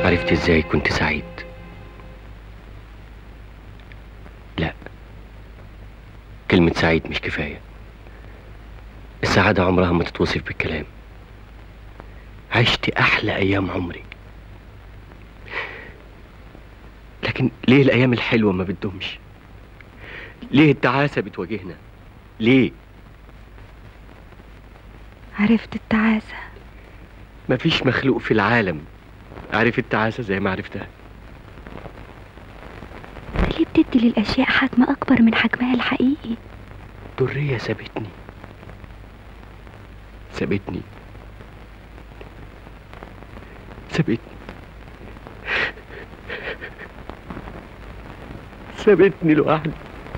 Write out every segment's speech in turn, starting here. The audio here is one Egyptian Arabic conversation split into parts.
عرفت ازاي كنت سعيد لا كلمة سعيد مش كفاية السعادة عمرها ما تتوصف بالكلام عشت أحلى أيام عمري لكن ليه الأيام الحلوة ما بتدومش ليه التعاسة بتواجهنا ليه عرفت التعاسة مفيش مخلوق في العالم عرف التعاسة زي ما عرفتها ليه بتدي للأشياء حجم أكبر من حجمها الحقيقي درية سابتني سابتني سابتني سابتني لوحدي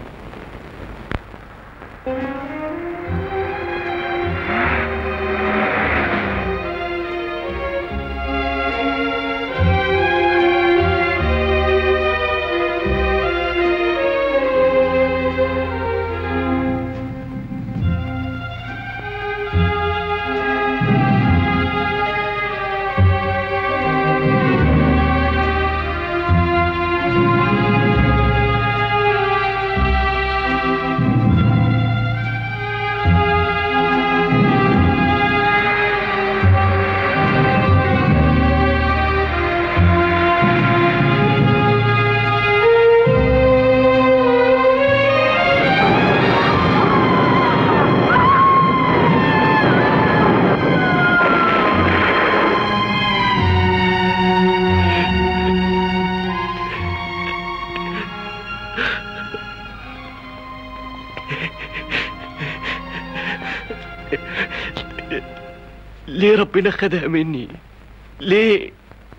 ليه ربنا خدها مني ليه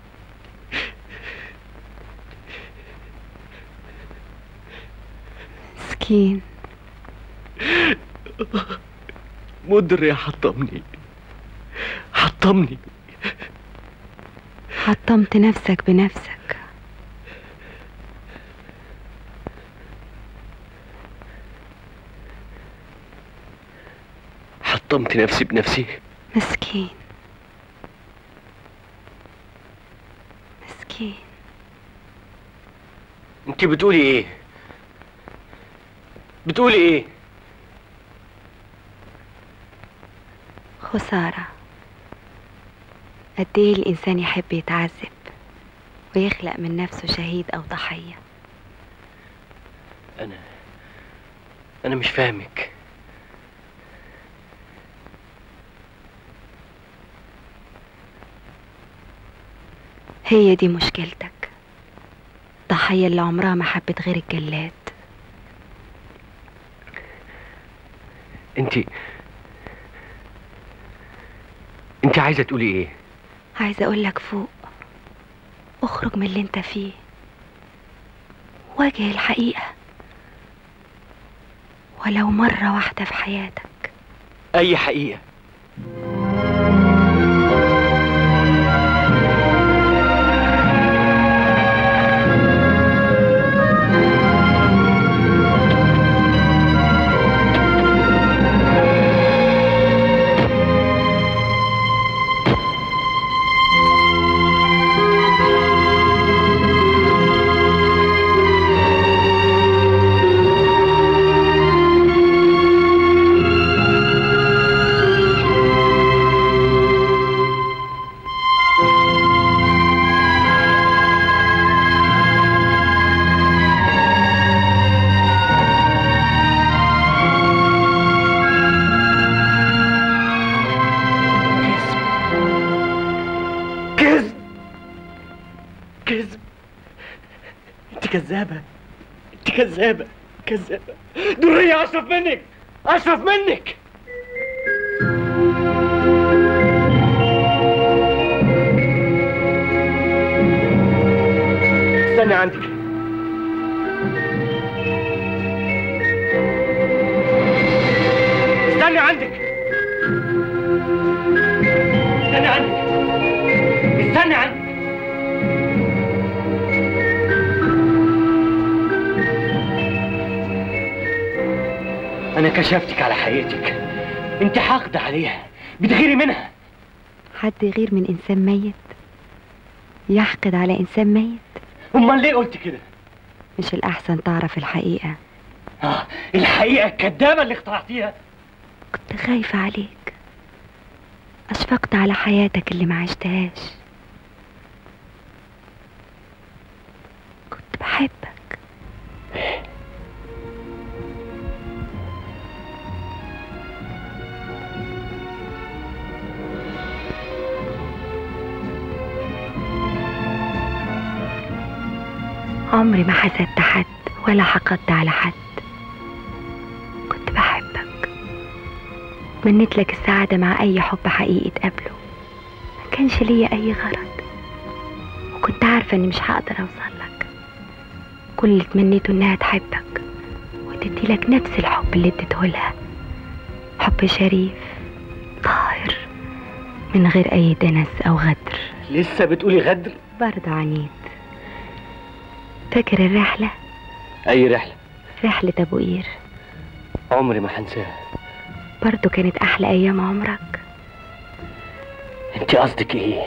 مسكين مدر يا حطمني حطمني حطمت نفسك بنفسك حطمت نفسي بنفسي مسكين مسكين انت بتقولي ايه بتقولي ايه خسارة قد ايه الإنسان يحب يتعذب ويخلق من نفسه شهيد أو ضحية انا انا مش فاهمك هي دي مشكلتك ضحية اللي عمرها ما حبت غير الجلاد انت انت عايزه تقولي ايه عايزة أقولك فوق اخرج من اللي انت فيه واجه الحقيقة ولو مرة واحدة في حياتك اي حقيقه كذب كذب انت كذابة انت كذابة كذابة درية اشرف منك اشرف منك استني عندك استني عندك استني عندك استني عندك انا كشفتك على حقيقتك انت حاقده عليها بتغيري منها حد غير من إنسان ميت يحقد على إنسان ميت امال ليه قلت كده مش الأحسن تعرف الحقيقة اه الحقيقه الكدابه اللي اخترعتيها كنت خايفة عليك أشفقت على حياتك اللي ما عشتهاش كنت بحبك عمري ما حسدت حد ولا حقدت على حد كنت بحبك تمنيت لك السعادة مع أي حب حقيقي تقابله ما كانش ليا أي غرض وكنت عارفة إني مش هقدر أوصل لك كل اللي تمنيته إنها تحبك وتدي لك نفس الحب اللي اديته لها حب شريف طاهر من غير أي دنس أو غدر لسه بتقولي غدر برضه عنيد فاكر الرحلة اي رحله رحلة أبو قير عمري ما هنساها برضه كانت أحلى أيام عمرك انت قصدك ايه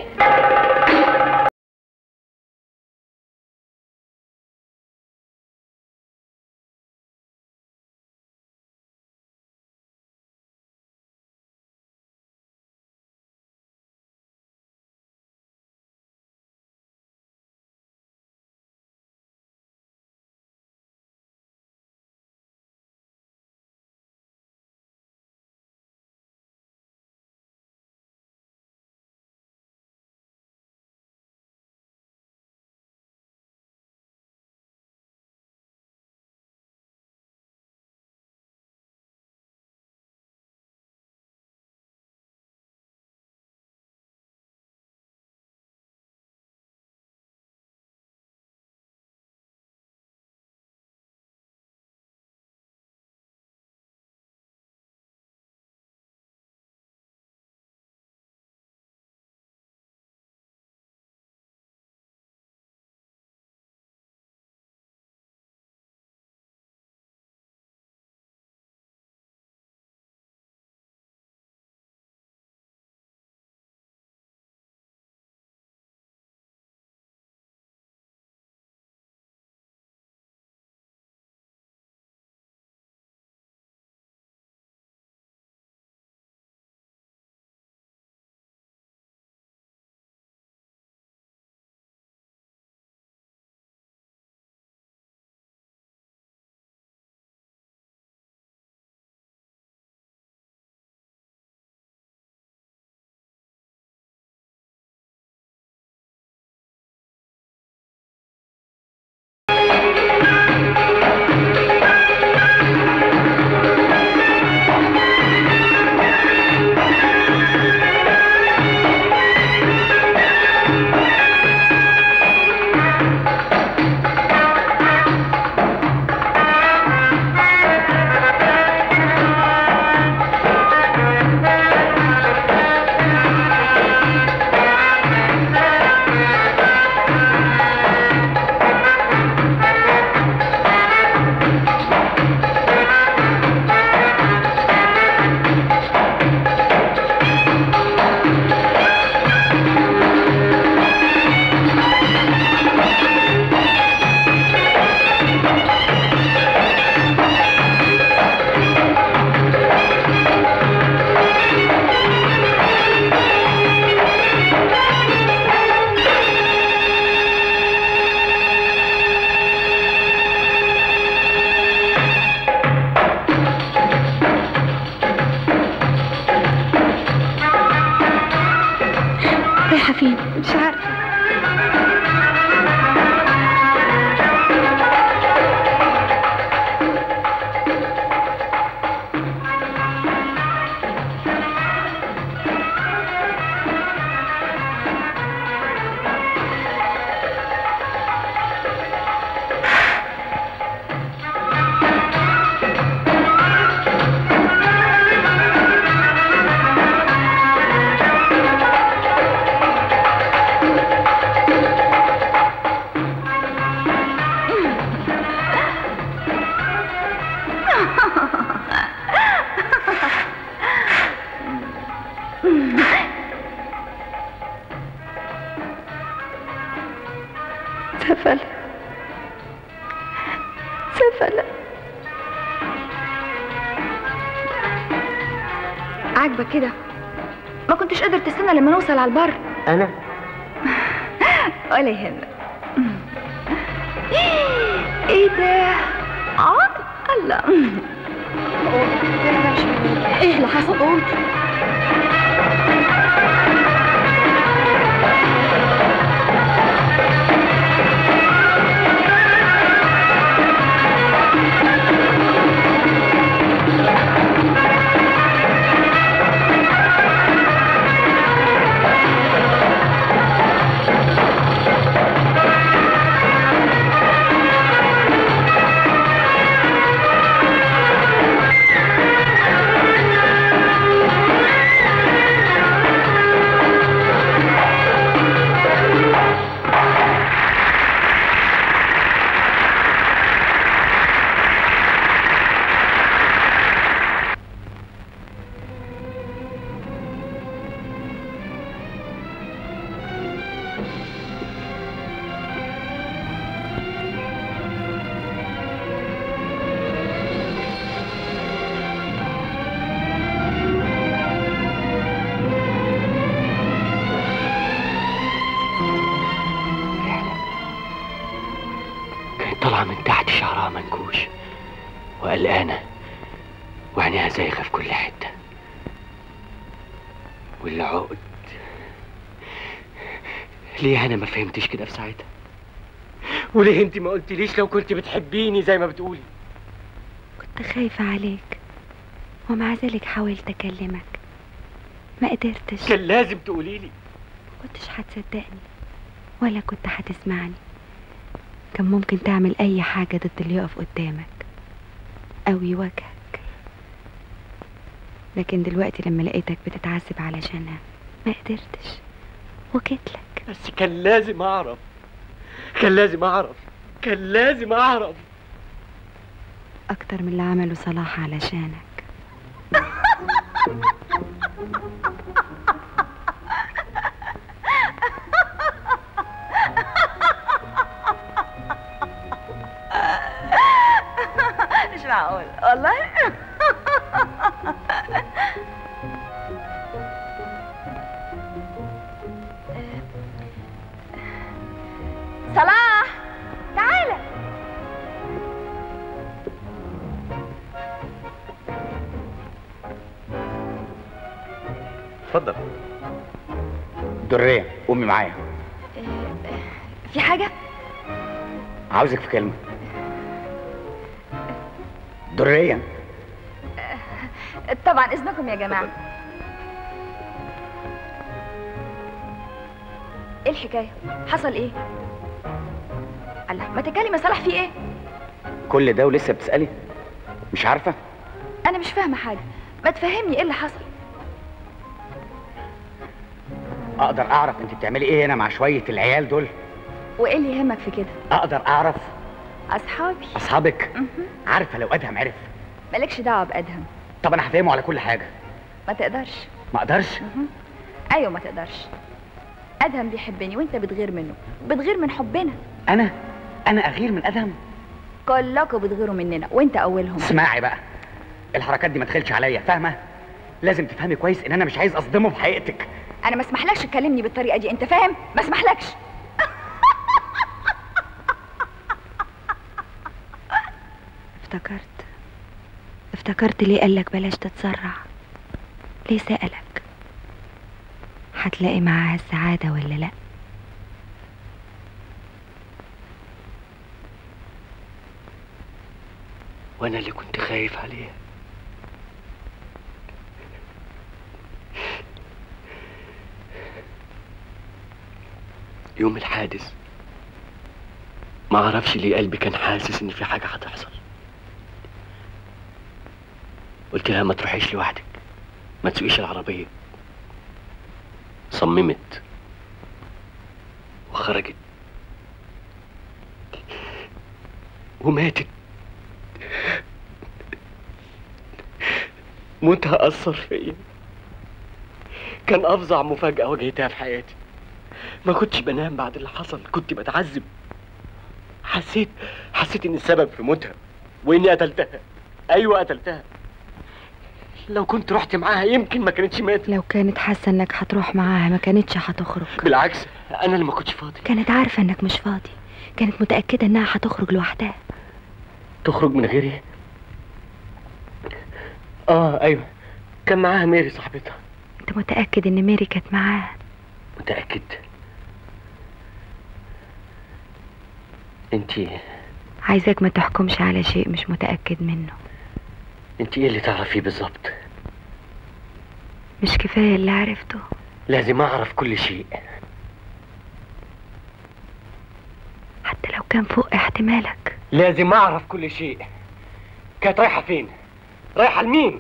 رايحة فين؟ مش عارفة سفلة سفلة عاجبك كده ما كنتش قادر تستنى لما نوصل على البر انا ولا يهمك ايه ده اه الله ايه اللي حصل قول كانت طالعة من تحت شعرها منكوش وقلقانة وعينيها زايغة في كل حتة والعقد ليه انا ما فهمتش كده في ساعتها وليه انت ما قلتليش لو كنت بتحبيني زي ما بتقولي كنت خايفة عليك ومع ذلك حاولت أكلمك ما قدرتش كان لازم تقولي لي كنتش هتصدقني ولا كنت هتسمعني كان ممكن تعمل أي حاجة ضد اللي يقف قدامك أو يواجهك لكن دلوقتي لما لقيتك بتتعذب علشانها ما قدرتش وجيتلك بس كان لازم اعرف كان لازم اعرف كان لازم اعرف أكتر من اللي عمله صلاح علشانك مش معقول والله صلاح تعالى اتفضل درية قومي معايا في حاجة؟ عاوزك في كلمة درية طبعا إذنكم يا جماعة ايه الحكاية؟ حصل ايه؟ الله ما تتكلم يا صلاح في ايه؟ كل ده ولسه بتسألي مش عارفة أنا مش فاهمة حاجة ما تفهمني ايه اللي حصل؟ اقدر اعرف انت بتعملي ايه هنا مع شوية العيال دول وايه اللي يهمك في كده؟ اقدر اعرف أصحابي اصحابك مهم. عارفة لو ادهم عرف مالكش دعوة بأدهم طب انا هفهمه على كل حاجة ما تقدرش ما اقدرش أيوة ما تقدرش أدهم بيحبني وأنت بتغير منه بتغير من حبنا انا انا اغير من ادهم كلكم بتغيروا مننا وأنت أولهم اسمعي بقى الحركات دي ما تخلش عليا فاهمة لازم تفهمي كويس ان انا مش عايز اصدمه بحقيقتك أنا ما اسمحلكش تكلمني بالطريقة دي أنت فاهم؟ ما اسمحلكش افتكرت افتكرت ليه قالك بلاش تتسرع ليه سألك هتلاقي معاها السعادة ولا لأ وانا اللي كنت خايف عليها يوم الحادث ما اعرفش ليه قلبي كان حاسس ان في حاجه هتحصل قلت لها ما تروحيش لوحدك ما تسوقيش العربيه صممت وخرجت وماتت موتها أثر فيا كان أفظع مفاجأة واجهتها في حياتي ما كنتش بنام بعد اللي حصل كنت بتعذب حسيت حسيت ان السبب في موتها واني قتلتها ايوه قتلتها لو كنت رحت معاها يمكن ما كانتش ماتت لو كانت حاسة انك هتروح معاها ما كانتش هتخرج بالعكس انا اللي ما كنتش فاضي كانت عارفة انك مش فاضي كانت متأكدة انها هتخرج لوحدها تخرج من غيري اه ايوه كان معاها ميري صاحبتها انت متأكد ان ميري كانت معاها متاكد انتي عايزاك ما تحكمش على شيء مش متأكد منه انتي ايه اللي تعرفيه بالظبط مش كفاية اللي عرفته لازم اعرف كل شيء حتى لو كان فوق احتمالك لازم اعرف كل شيء كانت رايحه فين رايحه لمين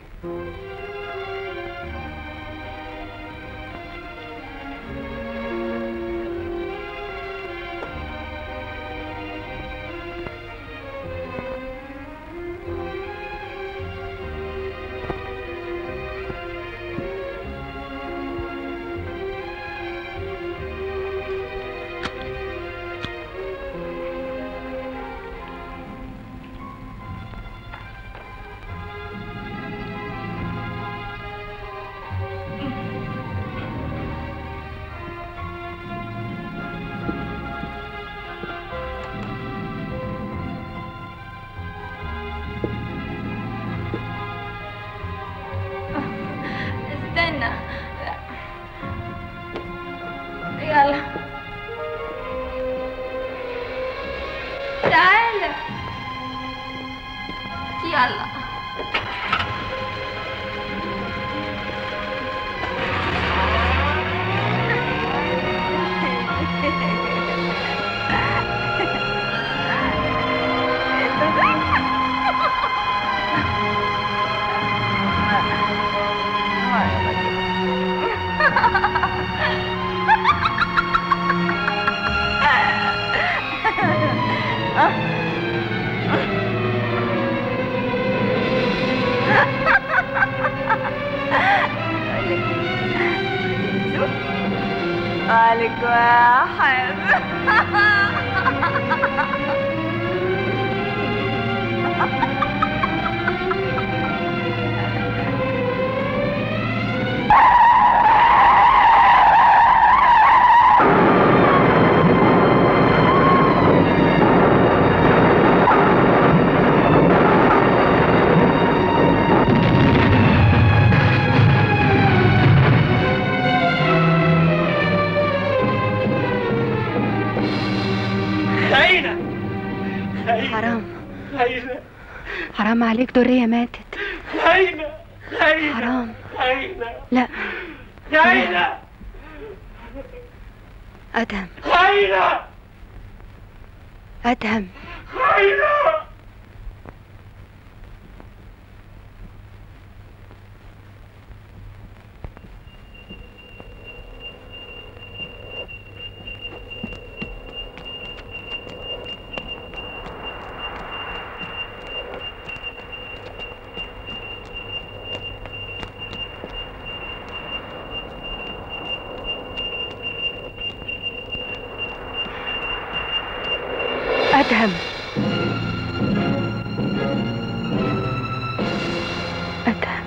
استنى يلا تعال يلا عليك واحد خاينه حرام خاينه حرام عليك درية ماتت خاينه خاينه حرام خاينه لا خاينه أدهم خاينه أدهم خاينه أدهم أدهم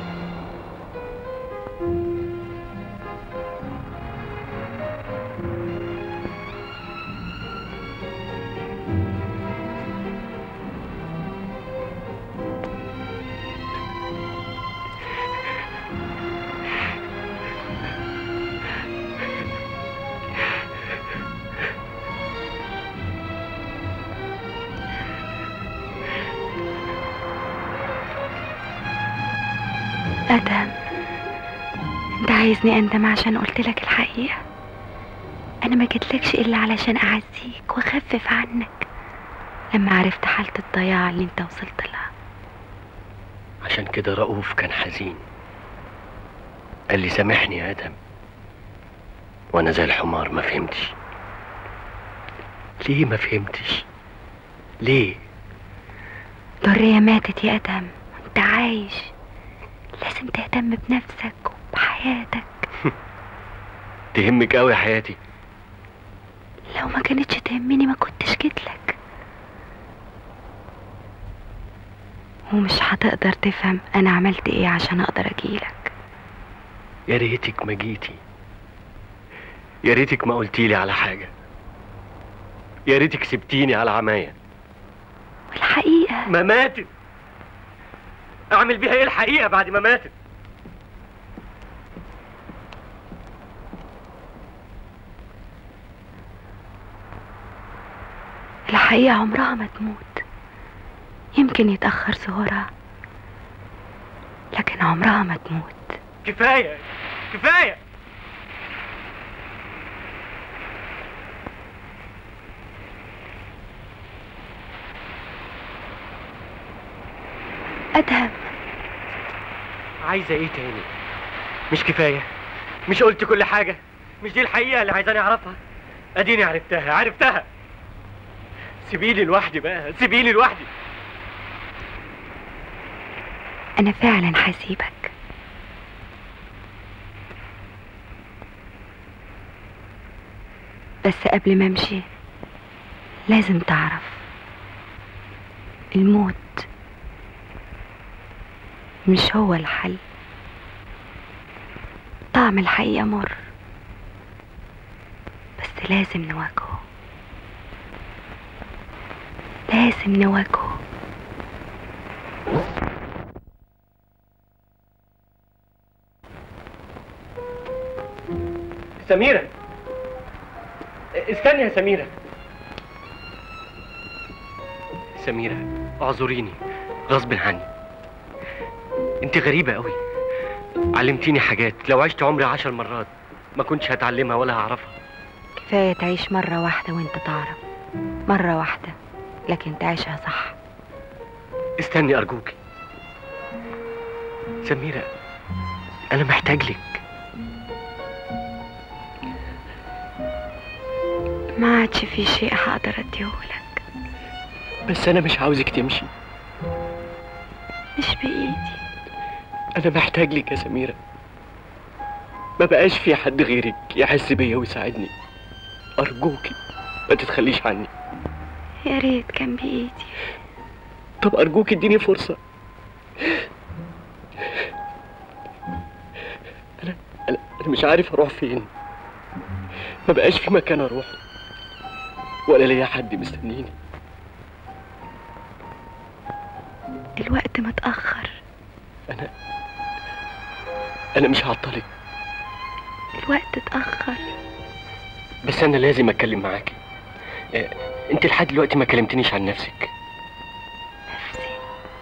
أدهم أنت عايزني أندم عشان قلت لك الحقيقة أنا ما جيتلكش إلا علشان أعزيك وأخفف عنك لما عرفت حالة الضياع اللي أنت وصلت لها عشان كده رؤوف كان حزين قال لي سامحني يا ادم وانا زي الحمار ما فهمتش ليه ما فهمتش ليه درية ماتت يا أدهم أنت عايش لازم تهتم بنفسك وبحياتك تهمك قوي حياتي لو ما كانتش تهمني ما كنتش جيتلك ومش هتقدر تفهم انا عملت ايه عشان اقدر اجيلك يا ريتك ما جيتي يا ريتك ما قلتيلي على حاجة يا ريتك سبتيني على عماية الحقيقة ما ماتت اعمل بيها ايه الحقيقة بعد ما ماتت الحقيقة عمرها ما تموت يمكن يتأخر ظهورها لكن عمرها ما تموت كفاية كفاية أدهم عايزة ايه تاني مش كفاية مش قلت كل حاجة مش دي الحقيقة اللي عايزاني اعرفها اديني عرفتها عرفتها سيبيني لوحدي بقى سيبيني لوحدي أنا فعلا هسيبك بس قبل ما امشي لازم تعرف الموت مش هو الحل طعم الحقيقة مر بس لازم نواجهه لازم نواجهه سميرة استني يا سميرة سميرة اعذريني غصب عني انت غريبة قوي علمتيني حاجات لو عشت عمري عشر مرات ما كنتش هتعلمها ولا هعرفها كفاية تعيش مرة واحدة وانت تعرف مرة واحدة لكن تعيشها صح استني ارجوك سميرة انا محتاج لك ما عادش في شيء هقدر اديهولك بس انا مش عاوزك تمشي مش بإيدي انا محتاج لك يا سميرة ما بقاش في حد غيرك يحس بيا ويساعدني ارجوكي ما تتخليش عني يا ريت كان بإيدي طب ارجوك اديني فرصة انا انا انا مش عارف اروح فين ما بقاش في مكان اروح ولا ليا حد مستنيني الوقت متأخر انا انا مش هعطلك الوقت اتأخر بس انا لازم اتكلم معاكي آه، انت لحد دلوقتي ما كلمتنيش عن نفسك نفسي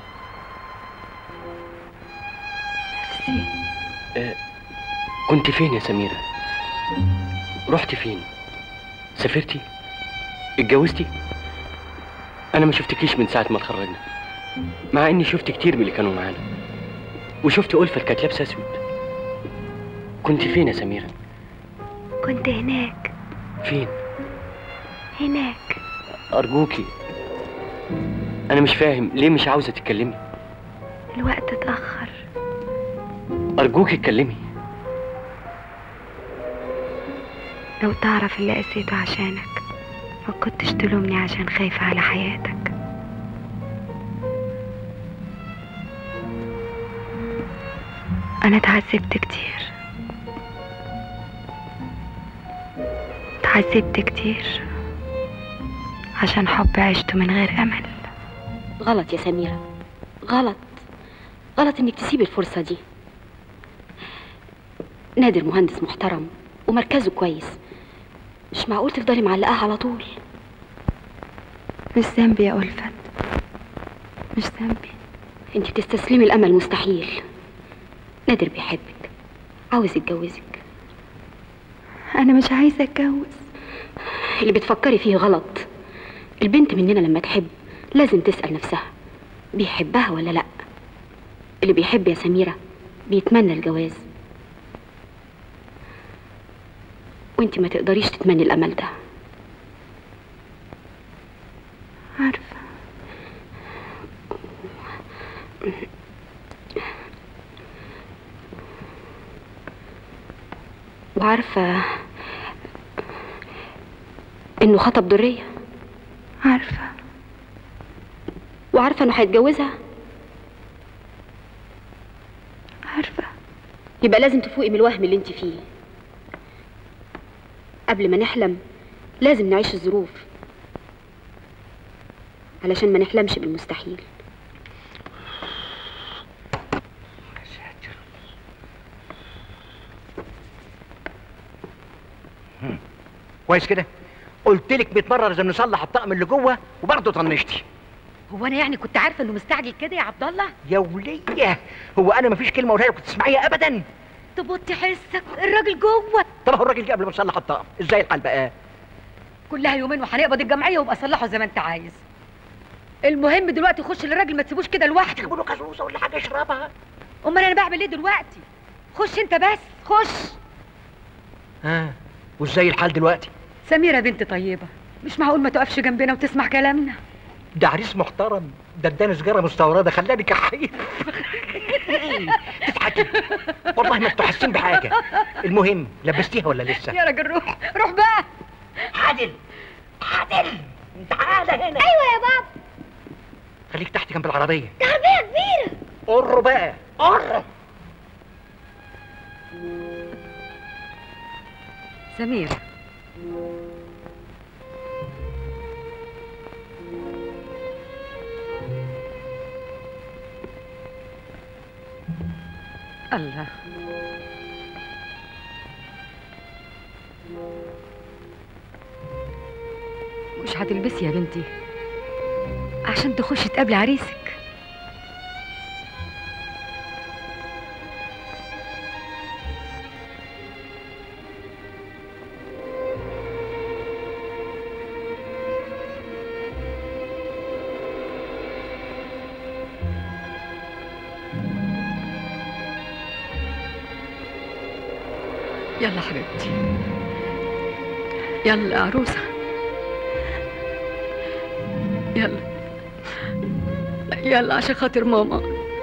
نفسي كنت فين يا سميرة رحت فين سافرتي اتجوزتي انا ما شفتكيش من ساعة ما اتخرجنا مع اني شفت كتير من اللي كانوا معانا وشفت ألفة اللي كانت لابسة اسود كنت فين يا سميرة كنت هناك فين هناك ارجوكي انا مش فاهم ليه مش عاوزة تتكلمي الوقت اتأخر ارجوكي اتكلمي لو تعرف اللي قسيته عشانك ما كنتش تلومني عشان خايفة على حياتك أنا اتعذبت كتير اتعذبت كتير عشان حب عشته من غير أمل غلط يا سميرة غلط غلط انك تسيبي الفرصة دي نادر مهندس محترم ومركزه كويس مش معقول تفضلي معلقاه على طول مش ذنبي يا ألفت مش ذنبي انت بتستسلمي الامل مستحيل نادر بيحبك عاوز يتجوزك أنا مش عايزة أتجوز اللي بتفكري فيه غلط البنت مننا لما تحب لازم تسأل نفسها بيحبها ولا لا اللي بيحب يا سميرة بيتمنى الجواز وانت ما تقدريش تتمني الامل ده عارفة وعارفة انه خطب درية عارفة وعارفة انه هيتجوزها يبقى لازم تفوقي من الوهم اللي انت فيه قبل ما نحلم لازم نعيش الظروف علشان ما نحلمش بالمستحيل كويس كده قلت لك 100 مره لازم نصلح الطقم اللي جوه وبرضه طنشتي هو انا يعني كنت عارفه انه مستعجل كده يا عبد الله يا وليه هو انا مفيش كلمه قولها لك كنت تسمعيها ابدا تبطي حسك الراجل جوه طب هو الراجل جه قبل ما نصلح الطقم ازاي الحال بقى كلها يومين وهنقبض الجمعيه وابقى صلحه زي ما انت عايز المهم دلوقتي خش للراجل ما تسيبوش كده لوحده تجيبوا له كازوزه ولا حاجه يشربها امال انا بعمل ايه دلوقتي خش انت بس خش ها وازاي الحال دلوقتي سميره بنت طيبه مش معقول ما تقفش جنبنا وتسمع كلامنا ده عريس محترم ده اداني سجاره مستورده خلاني كحيل تضحكي والله ما انتوا حاسين بحاجه المهم لبستيها ولا لسه يا راجل روح روح بقى عادل عادل تعالى هنا ايوه يا بابا خليك تحت جنب العربيه ده عربيه كبيره قر بقى قر سميره الله مش هتلبسي يا بنتي عشان تخشي تقابلي عريسك يلا حبيبتي يلا يا عروسة يلا يلا عشان خاطر ماما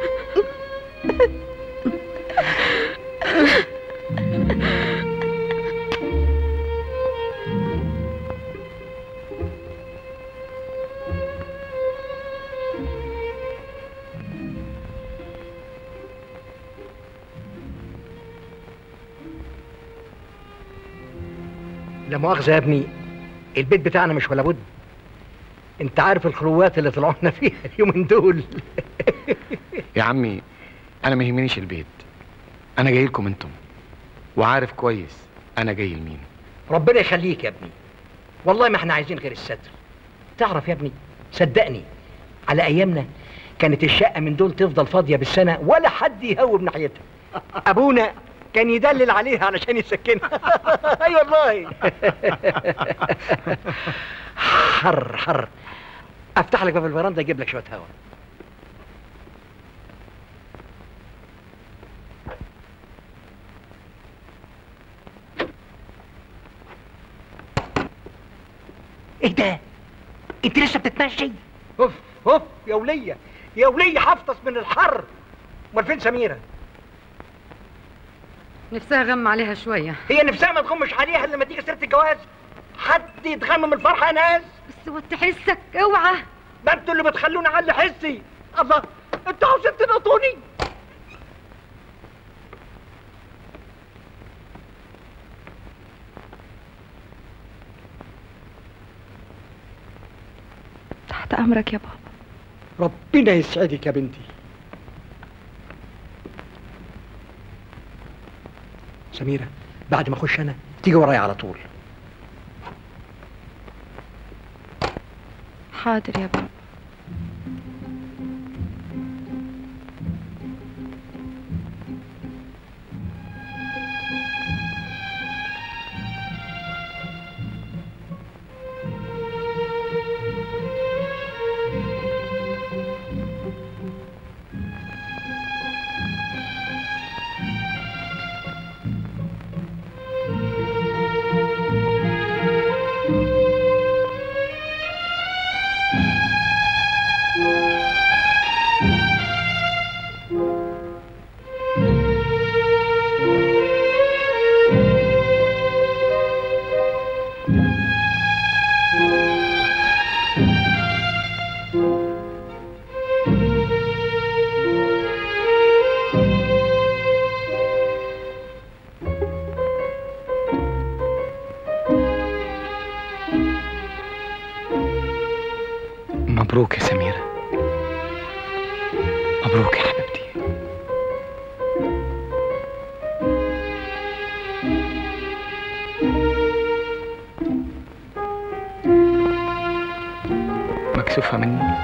لا مؤاخذه يا ابني البيت بتاعنا مش ولا بد انت عارف الخروات اللي طلعونا فيها اليومين دول يا عمي انا ما يهمنيش البيت انا جاي لكم انتم وعارف كويس انا جاي لمين ربنا يخليك يا ابني والله ما احنا عايزين غير الستر تعرف يا ابني صدقني على ايامنا كانت الشقه من دول تفضل فاضيه بالسنه ولا حد يهوب ناحيتها ابونا كان يدلل عليها علشان يسكنها اي والله حر حر افتح لك باب الفرندا اجيب لك شويه هوا ايه ده انت لسه بتتمشي اوف اوف يا وليه يا وليه حفطس من الحر امال فين سميره نفسها غم عليها شوية هي نفسها ما تغمش عليها الا لما تيجي سيره الجواز حد يتغم من الفرحه يا ناس بس وطي حسك اوعى ما انتوا اللي بتخلوني اعلي حسي الله انتوا عاوزين تنقطوني تحت امرك يا بابا ربنا يسعدك يا بنتي سميرة بعد ما اخش انا تيجي ورايا على طول حاضر يا بابا مبروك يا سميرة مبروك يا حبيبتي مكسوفة مني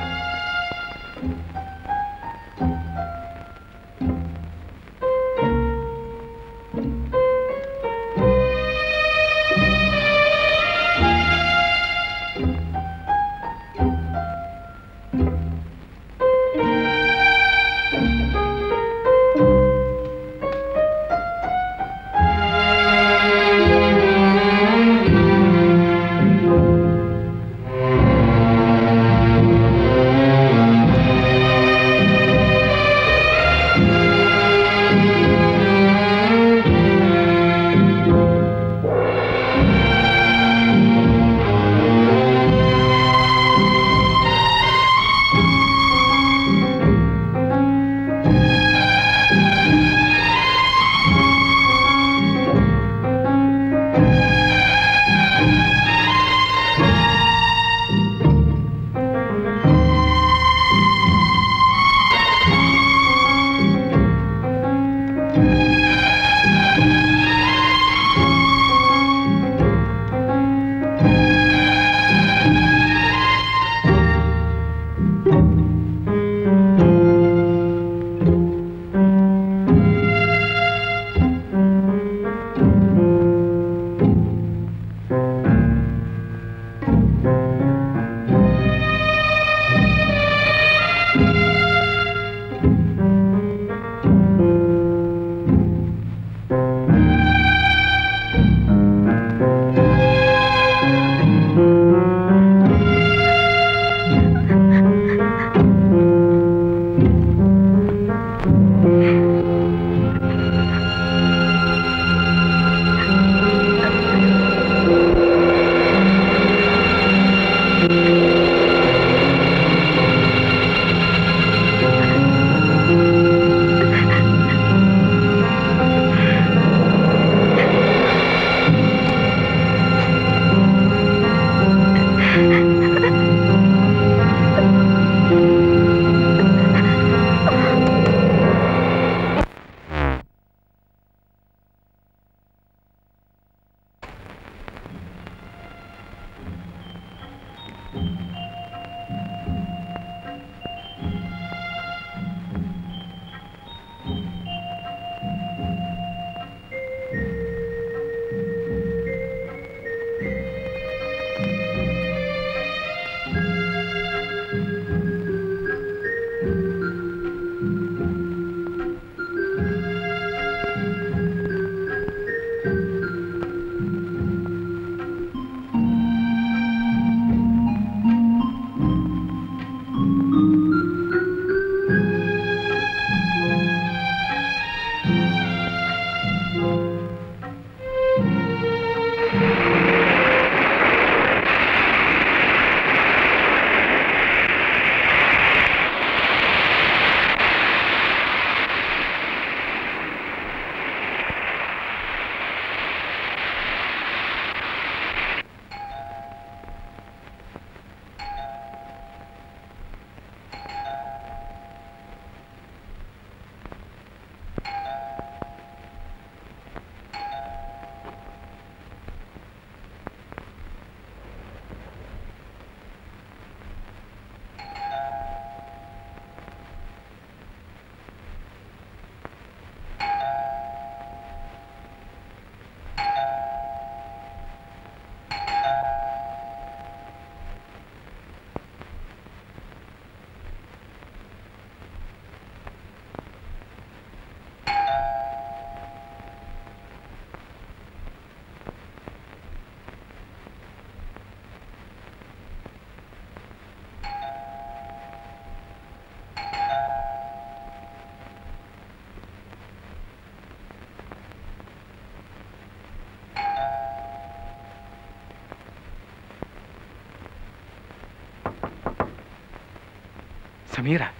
سميرة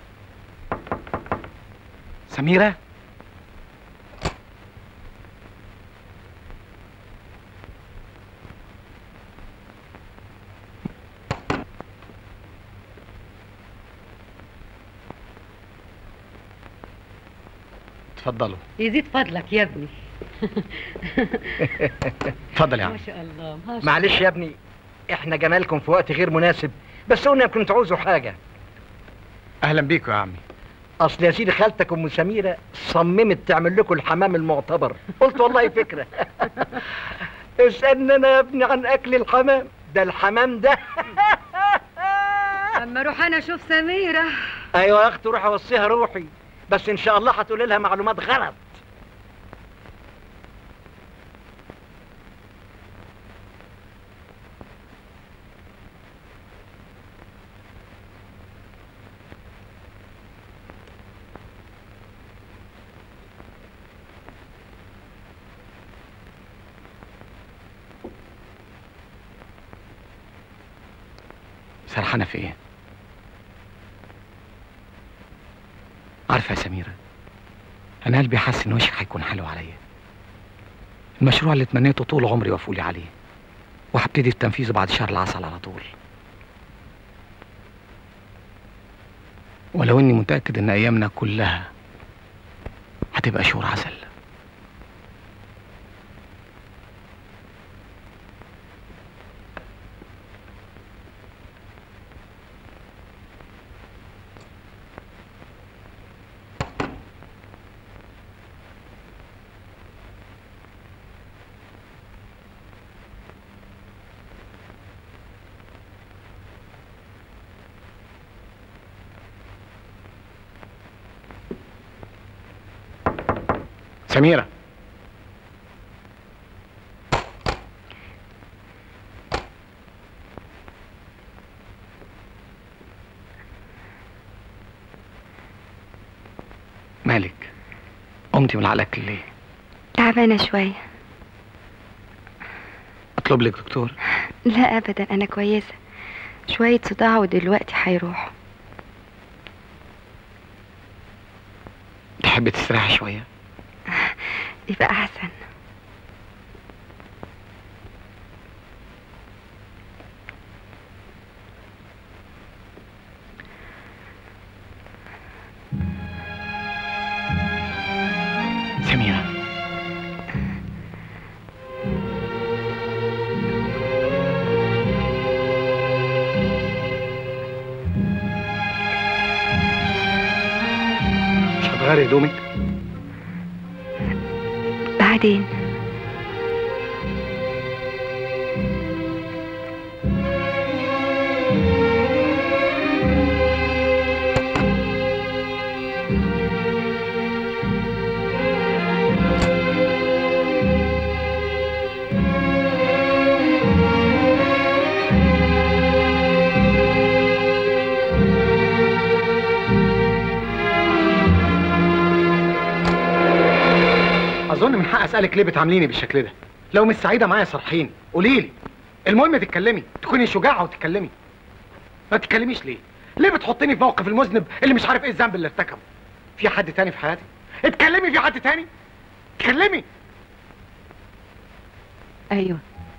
سميرة اتفضلوا يزيد فضلك يا ابني اتفضل يا ما عم شاء الله ما شاء معلش يا ابني احنا جينا لكم في وقت غير مناسب بس قلنا يمكن تعوزوا حاجه اهلا بيكم يا عمي اصل يا سيدي خالتك ام سميره صممت تعمل لكم الحمام المعتبر قلت والله فكره اسالنا انا يا ابني عن اكل الحمام ده الحمام ده اما اروح انا اشوف سميره ايوه يا اختي روحي اوصيها روحي بس ان شاء الله هتقولي لها معلومات غلط سرحانه في ايه عارفه يا سميره انا قلبي حاسس ان وشك هيكون حلو عليا المشروع اللي تمنيته طول عمري وفولي عليه وهبتدي في تنفيذه بعد شهر العسل على طول ولو اني متاكد ان ايامنا كلها هتبقى شهور عسل سميره مالك قمتي من على الاكل ليه تعبانة شوية اطلب لك دكتور لا أبدا أنا كويسة شوية صداع ودلوقتي هيروح تحبي تستريحي شويه يبقى أحسن سميره مش هتغيري هدومك بعدين اظن من حق اسالك ليه بتعامليني بالشكل ده لو مش سعيده معايا صرحيني قولي لي المهم تتكلمي تكوني شجاعه وتتكلمي ما تتكلميش ليه ليه بتحطيني في موقف المذنب اللي مش عارف ايه الذنب اللي ارتكبه في حد تاني في حياتي اتكلمي في حد تاني اتكلمي أيوة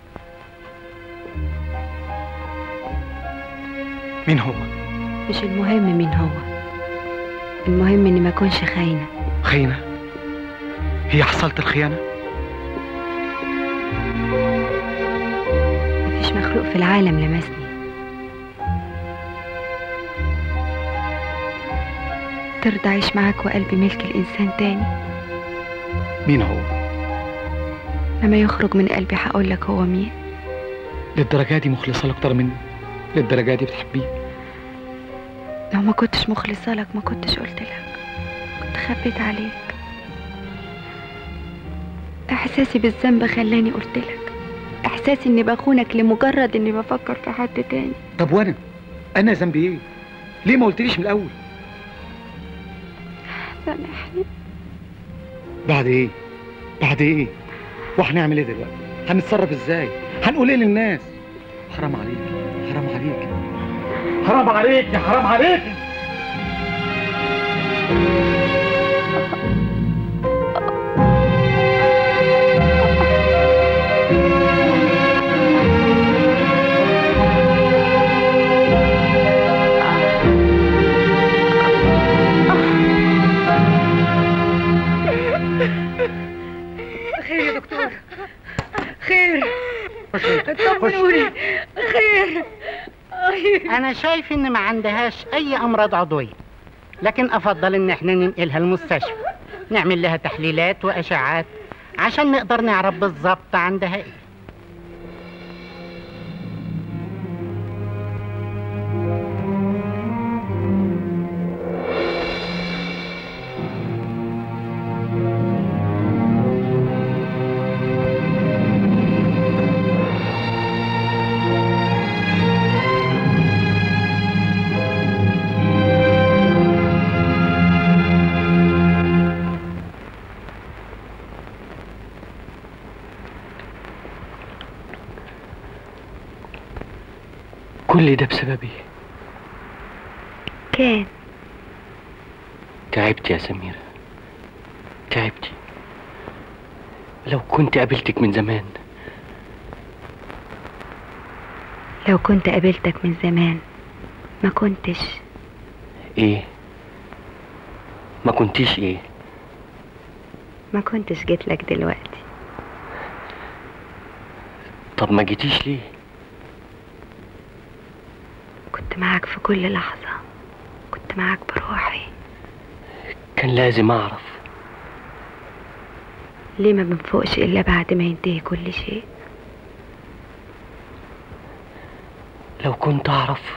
مين هو مش المهم مين هو المهم إني ما أكونش خاينة خيانه هي حصلت الخيانه مفيش مخلوق في العالم لمسني ترضى أعيش معاك وقلبي ملك الإنسان تاني مين هو لما يخرج من قلبي هقولك هو مين للدرجه دي مخلصه له اكتر مني للدرجه دي بتحبيه لو ما كنتش مخلصة لك ما كنتش قلت لك كنت خبيت عليك احساسي بالذنب خلاني قلت لك احساسي اني بخونك لمجرد اني بفكر في حد تاني طب وانا انا ذنبي ايه ليه ما قلتليش من الاول سامحني بعد ايه بعد ايه وهنعمل ايه دلوقتي هنتصرف ازاي هنقول ايه للناس حرام عليك حرام عليك حرام عليك يا حرام عليك طمنوني خير انا شايف ان ما عندهاش اي امراض عضويه لكن افضل ان احنا ننقلها المستشفى نعمل لها تحليلات واشعات عشان نقدر نعرف بالظبط عندها ايه كل ده بسببي كان تعبت يا سميرة تعبتي لو كنت قابلتك من زمان لو كنت قابلتك من زمان ما كنتش ايه ما كنتيش ايه ما كنتش جيت لك دلوقتي طب ما جيتيش ليه كنت معاك في كل لحظة كنت معاك بروحي كان لازم اعرف ليه ما بنفوقش إلا بعد ما ينتهي كل شيء لو كنت اعرف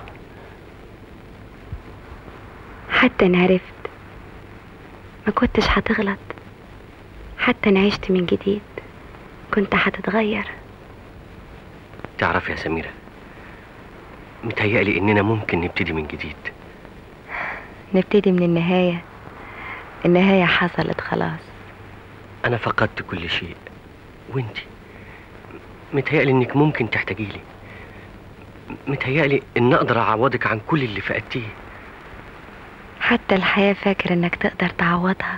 حتى إن عرفت ما كنتش هتغلط حتى إن عشت من جديد كنت هتتغير تعرف يا سميرة متهيألي اننا ممكن نبتدي من جديد نبتدي من النهاية النهاية حصلت خلاص انا فقدت كل شيء وانتي متهيألي انك ممكن تحتاجي لي متهيألي ان اقدر اعوضك عن كل اللي فقدتيه حتى الحياة فاكر إنك تقدر تعوضها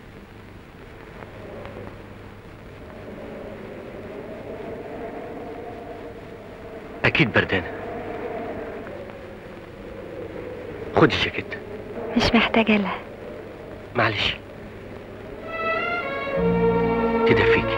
اكيد بردانة خدي الجاكيت مش محتاجة لها معلش تدفيكي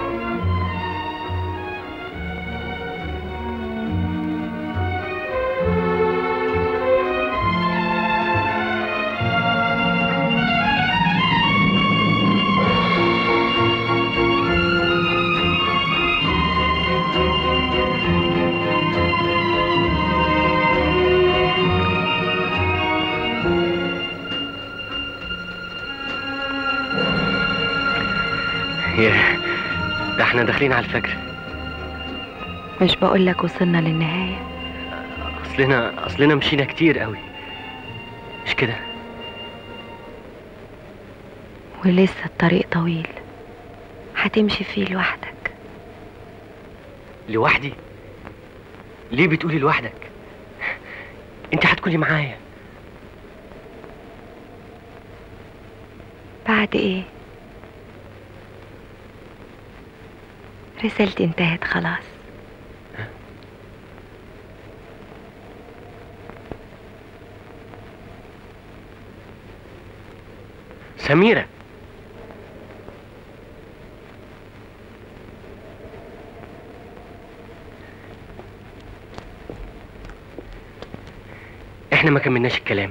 ياه ده احنا داخلين على الفجر مش بقولك وصلنا للنهاية اصلنا اصلنا مشينا كتير قوي مش كده ولسه الطريق طويل هتمشي فيه لوحدك لوحدي ليه بتقولي لوحدك انت هتكوني معايا بعد ايه رسالتي انتهت خلاص سميرة احنا ما كملناش الكلام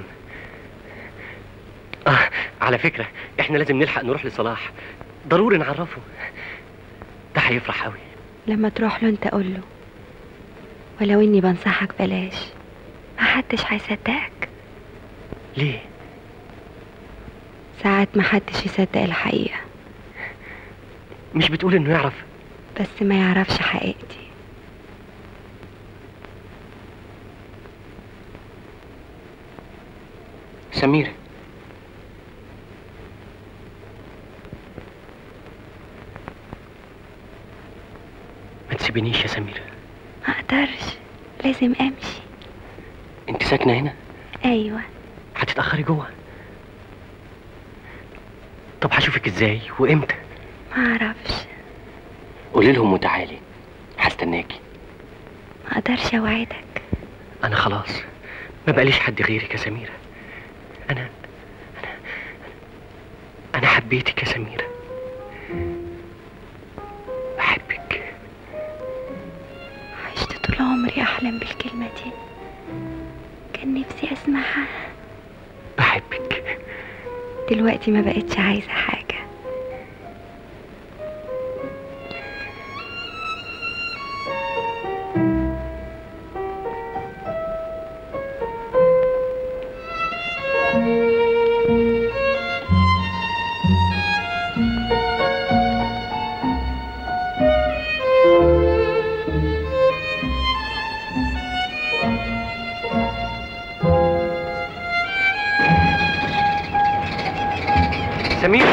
اه على فكرة احنا لازم نلحق نروح لصلاح ضروري نعرفه ده هيفرح قوي لما تروح له انت قول له ولو اني بنصحك بلاش محدش هيصدقك ليه ساعات محدش يصدق الحقيقة مش بتقول انه يعرف بس ما يعرفش حقيقتي سميرة ما تسيبنيش يا سميرة ما اقدرش لازم امشي انت ساكنة هنا ايوه هتتأخري جوه طب هشوفك ازاي وامتى ما اعرفش قولي لهم وتعالي هستناكي ما اقدرش اوعدك انا خلاص ما بقاليش حد غيرك يا سميرة انا انا انا حبيتك يا سميرة بحبك عمري أحلم بالكلمة دي كان نفسي أسمعها بحبك دلوقتي ما بقتش عايزة حاجة سمير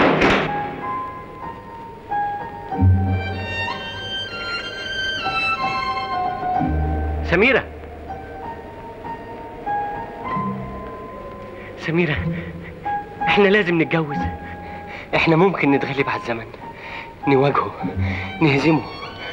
سميرة سميرة احنا لازم نتجوز احنا ممكن نتغلب على الزمن نواجهه نهزمه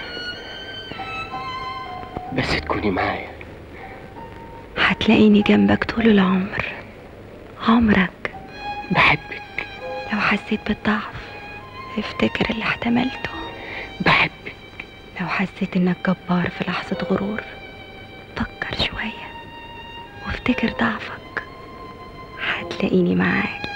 بس تكوني معايا هتلاقيني جنبك طول العمر عمرك بحبك لو حسيت بالضعف افتكر اللي احتملته بحبك لو حسيت انك جبار في لحظة غرور فكر شوية وافتكر ضعفك هتلاقيني معاك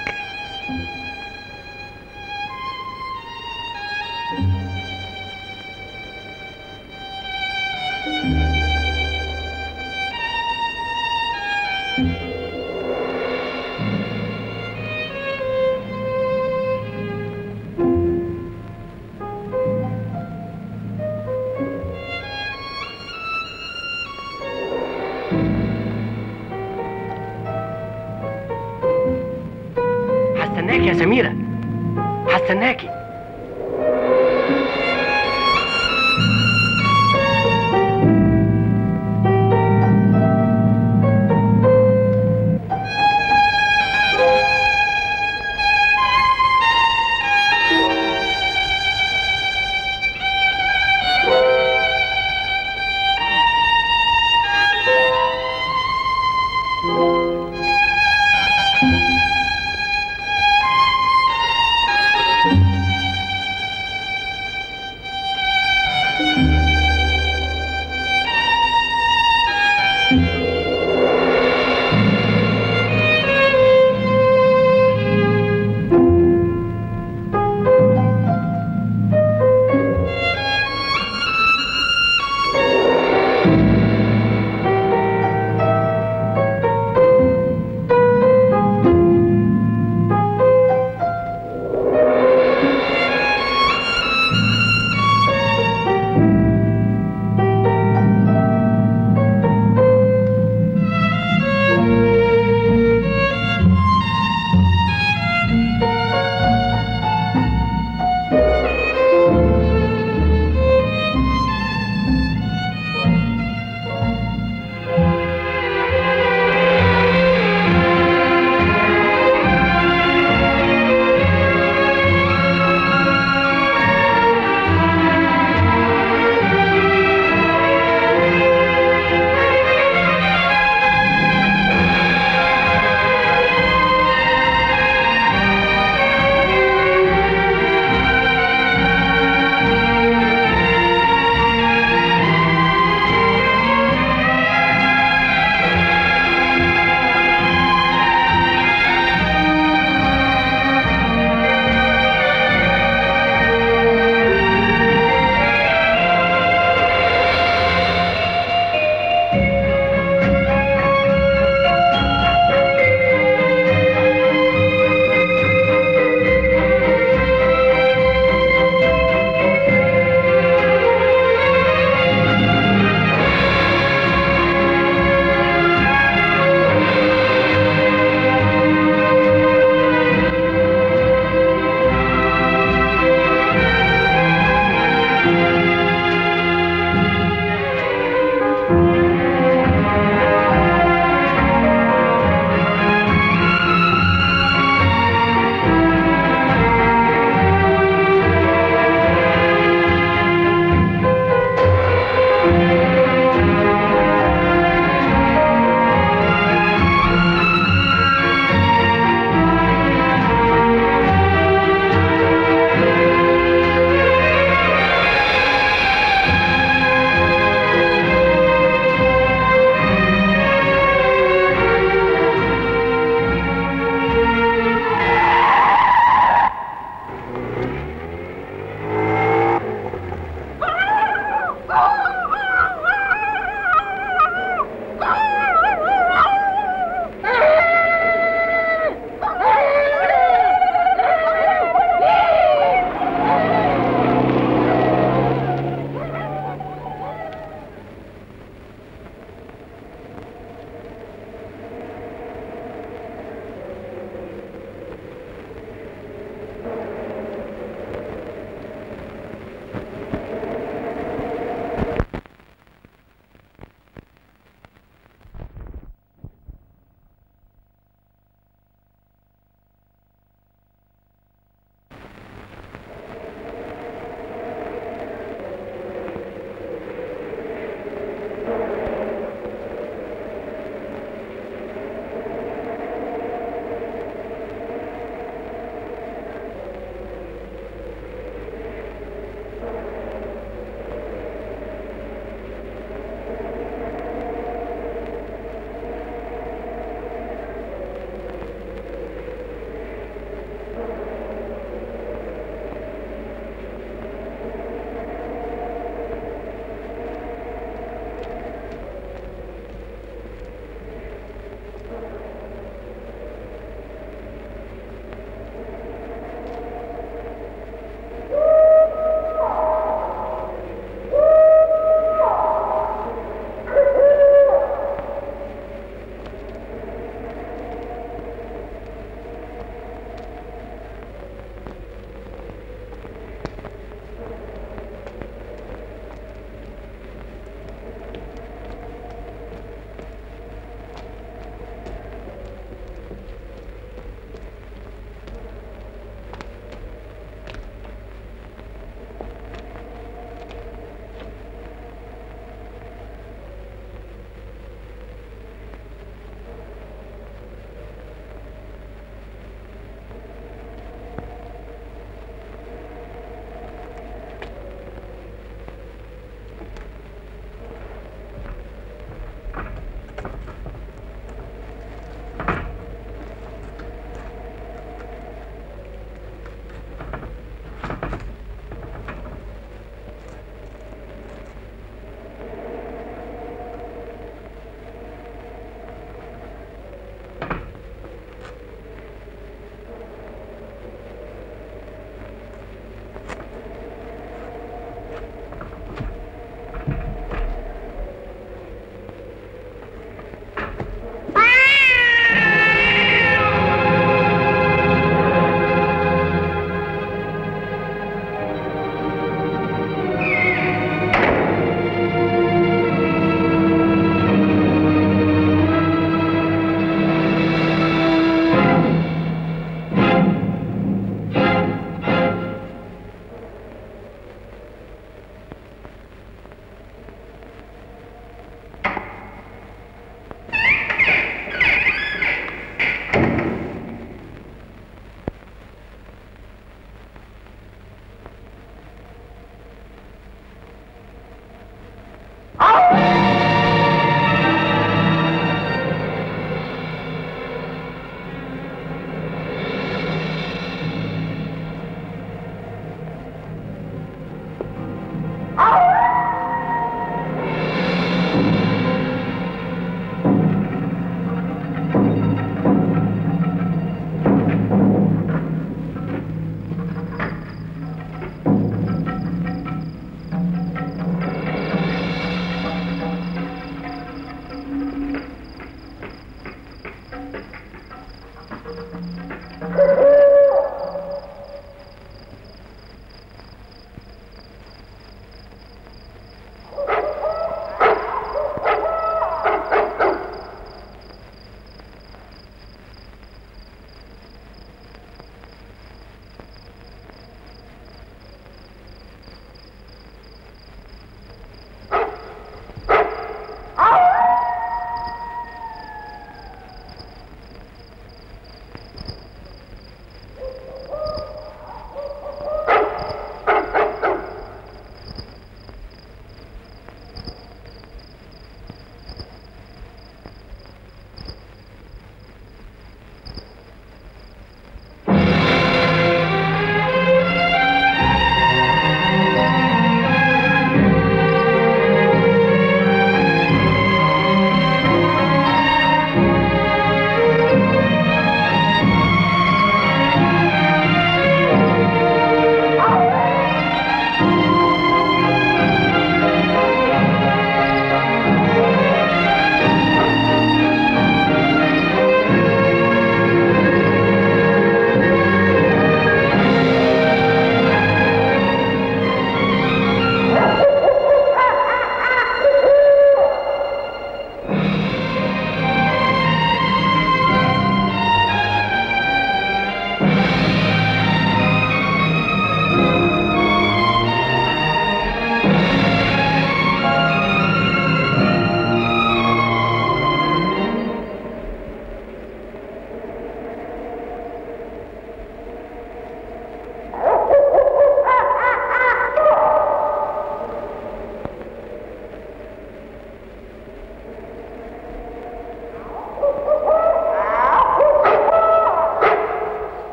هستناكي يا سميرة هستناكي